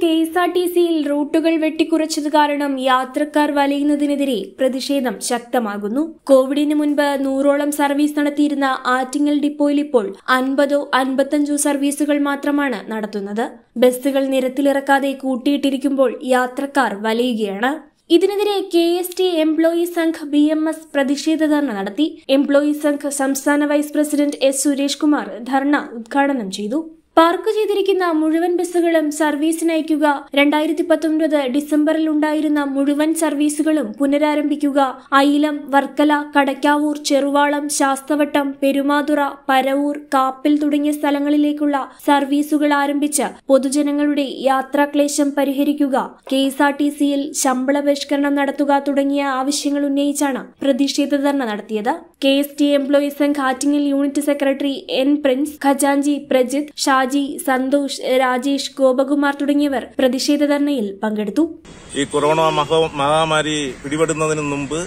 K S R T സിയിൽ റൂട്ടുകൾ വെട്ടിക്കുറച്ചത് കാരണം യാത്രക്കാർ വലയുന്നതിനെതിരെ പ്രതിഷേധം ശക്തമാകുന്നു കോവിഡിന് മുൻപ് നൂറോളം സർവീസ് നടത്തിയിരുന്ന ആറ്റിങ്ങൽ ഡിപ്പോയിൽ ഇപ്പോൾ അൻപതോ അൻപത്തഞ്ചോ സർവീസുകൾ മാത്രമാണ് നടത്തുന്നത് ബസ്സുകൾ നിരത്തിലിറക്കാതെ കൂട്ടിയിട്ടിരിക്കുമ്പോൾ യാത്രക്കാർ വലയുകയാണ് ഇതിനെതിരെ K S T employee Sangh B M S പ്രതിഷേധ ധർണ നടത്തി എംപ്ലോയി സംഘ് സംസ്ഥാന vice president S Suresh Kumar dharna ഉദ്ഘാടനം ചെയ്തു പാർക്ക് ചെയ്തിരിക്കുന്ന മുഴുവൻ ബസ്സുകളും സർവീസിനയക്കുക രണ്ടായിരത്തി പത്തൊൻപത് ഡിസംബറിൽ ഉണ്ടായിരുന്ന മുഴുവൻ സർവീസുകളും പുനരാരംഭിക്കുക അയിലം വർക്കല കടക്കാവൂർ ചെറുവാളം ശാസ്തവട്ടം പെരുമാതുറ പരവൂർ കാപ്പിൽ തുടങ്ങിയ സ്ഥലങ്ങളിലേക്കുള്ള സർവീസുകൾ ആരംഭിച്ച് പൊതുജനങ്ങളുടെ യാത്രാക്ലേശം പരിഹരിക്കുക കെ എസ് ആർ ടി സിയിൽ ശമ്പള പരിഷ്കരണം നടത്തുക തുടങ്ങിയ ആവശ്യങ്ങൾ ഉന്നയിച്ചാണ് പ്രതിഷേധ ധർണ നടത്തിയത് K S T employee Sangh Attingal unit secretary N Prince ഖജാൻജി പ്രജിത്ത് ഷാജി സന്തോഷ് രാജേഷ് ഗോപകുമാർ തുടങ്ങിയവർ പ്രതിഷേധ ധർണയിൽ പങ്കെടുത്തു ഈ കൊറോണ മഹ- മഹാമാരി പിടിപെടുന്നതിന് മുമ്പ്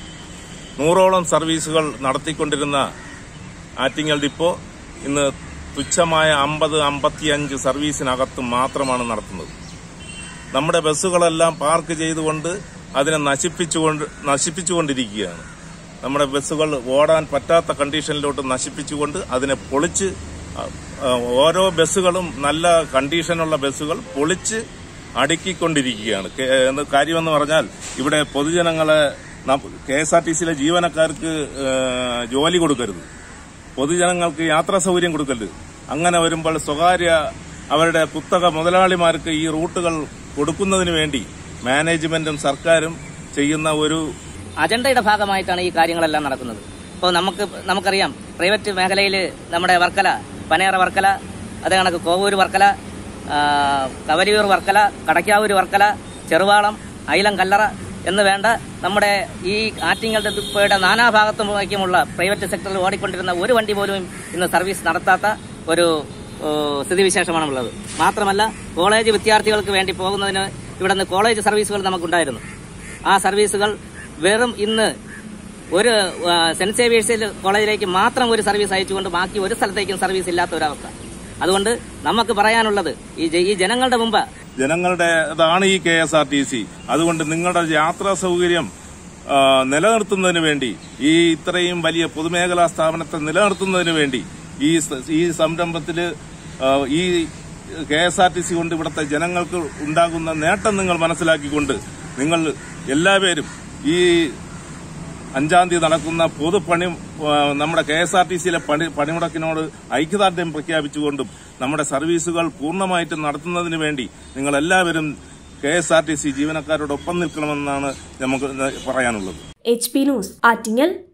നൂറോളം സർവീസുകൾ നടത്തിക്കൊണ്ടിരുന്ന ആറ്റിങ്ങൽ ഡിപ്പോ ഇന്ന് തുച്ഛമായ അമ്പത് അമ്പത്തിയഞ്ച് സർവീസിനകത്ത് മാത്രമാണ് നടത്തുന്നത് നമ്മുടെ ബസ്സുകളെല്ലാം പാർക്ക് ചെയ്തുകൊണ്ട് അതിനെ നശിപ്പിച്ചുകൊണ്ട് നശിപ്പിച്ചുകൊണ്ടിരിക്കുകയാണ് നമ്മുടെ ബസ്സുകൾ ഓടാൻ പറ്റാത്ത കണ്ടീഷനിലോട്ട് നശിപ്പിച്ചുകൊണ്ട് അതിനെ പൊളിച്ച് അ- ആ, ഓരോ ബസ്സുകളും നല്ല കണ്ടീഷനുള്ള ബസ്സുകൾ പൊളിച്ച് അടുക്കിക്കൊണ്ടിരിക്കുകയാണ് കെ- എന്ന് കാര്യമെന്ന് പറഞ്ഞാൽ ഇവിടെ പൊതുജനങ്ങളെ കെ എസ് ആർ ടി സിയിലെ ജീവനക്കാർക്ക് ഏ, ജോലി കൊടുക്കരുത് പൊതുജനങ്ങൾക്ക് യാത്രാ സൗകര്യം കൊടുക്കരുത് അങ്ങനെ വരുമ്പോൾ സ്വകാര്യ അവരുടെ കുത്തക മുതലാളിമാർക്ക് ഈ റൂട്ടുകൾ കൊടുക്കുന്നതിന് വേണ്ടി മാനേജ്മെന്റും സർക്കാരും ചെയ്യുന്ന ഒരു അജണ്ടയുടെ ഭാഗമായിട്ടാണ് ഈ കാര്യങ്ങളെല്ലാം നടക്കുന്നത് ഇപ്പോൾ നമുക്ക് നമുക്കറിയാം പ്രൈവറ്റ് മേഖലയിൽ നമ്മുടെ വർക്കല പനേറ വർക്കല അതേ കണക്ക് കോവൂർ വർക്കല ആ, കവരിയൂർ വർക്കല കടക്കാവൂർ വർക്കല ചെറുവാളം ഐലം കല്ലറ എന്ന് വേണ്ട നമ്മുടെ ഈ ആറ്റിങ്ങൽ ഡിപ്പോയുടെ നാനാഭാഗത്തുമുള്ള പ്രൈവറ്റ് സെക്ടറിൽ ഓടിക്കൊണ്ടിരുന്ന ഒരു വണ്ടി പോലും ഇന്ന് സർവീസ് നടത്താത്ത ഒരു ഓ, സ്ഥിതിവിശേഷമാണുള്ളത് മാത്രമല്ല കോളേജ് വിദ്യാർത്ഥികൾക്ക് വേണ്ടി പോകുന്നതിന് ഇവിടെ നിന്ന് കോളേജ് സർവീസുകൾ നമുക്കുണ്ടായിരുന്നു ആ സർവീസുകൾ വെറും ഇന്ന് ഒരു ആ, സെന്റ് സേവിയേഴ്സിൽ കോളേജിലേക്ക് മാത്രം ഒരു സർവീസ് അയച്ചുകൊണ്ട് ബാക്കി ഒരു സ്ഥലത്തേക്കും സർവീസ് ഇല്ലാത്ത ഒരവസ്ഥ അതുകൊണ്ട് നമുക്ക് പറയാനുള്ളത് ഈ ജ- ഈ ജനങ്ങളുടെ മുമ്പ് ജനങ്ങളുടെ ഇതാണ് ഈ K S R T C അതുകൊണ്ട് നിങ്ങളുടെ യാത്രാ സൗകര്യം ആ, നിലനിർത്തുന്നതിന് വേണ്ടി ഈ ഇത്രയും വലിയ പൊതുമേഖലാ സ്ഥാപനത്തെ നിലനിർത്തുന്നതിന് വേണ്ടി ഈ സ- ഈ സംരംഭത്തില് ആ, ഈ K S R T C കൊണ്ട് ഇവിടുത്തെ ജനങ്ങൾക്ക് ഉണ്ടാകുന്ന നേട്ടം നിങ്ങൾ മനസ്സിലാക്കിക്കൊണ്ട് നിങ്ങൾ എല്ലാവരും ഈ അഞ്ചാം തീയതി നടക്കുന്ന പൊതുപണി ആ, നമ്മുടെ കെ എസ് ആർ ടി സിയിലെ പണി പണിമുടക്കിനോട് ഐക്യദാർഢ്യം പ്രഖ്യാപിച്ചുകൊണ്ടും നമ്മുടെ സർവീസുകൾ പൂർണ്ണമായിട്ടും നടത്തുന്നതിന് വേണ്ടി നിങ്ങൾ എല്ലാവരും K S R T C ജീവനക്കാരോടൊപ്പം നിൽക്കണമെന്നാണ് നമുക്ക് പറയാനുള്ളത് എച്ച് പി ന്യൂസ് ആറ്റിങ്ങൽ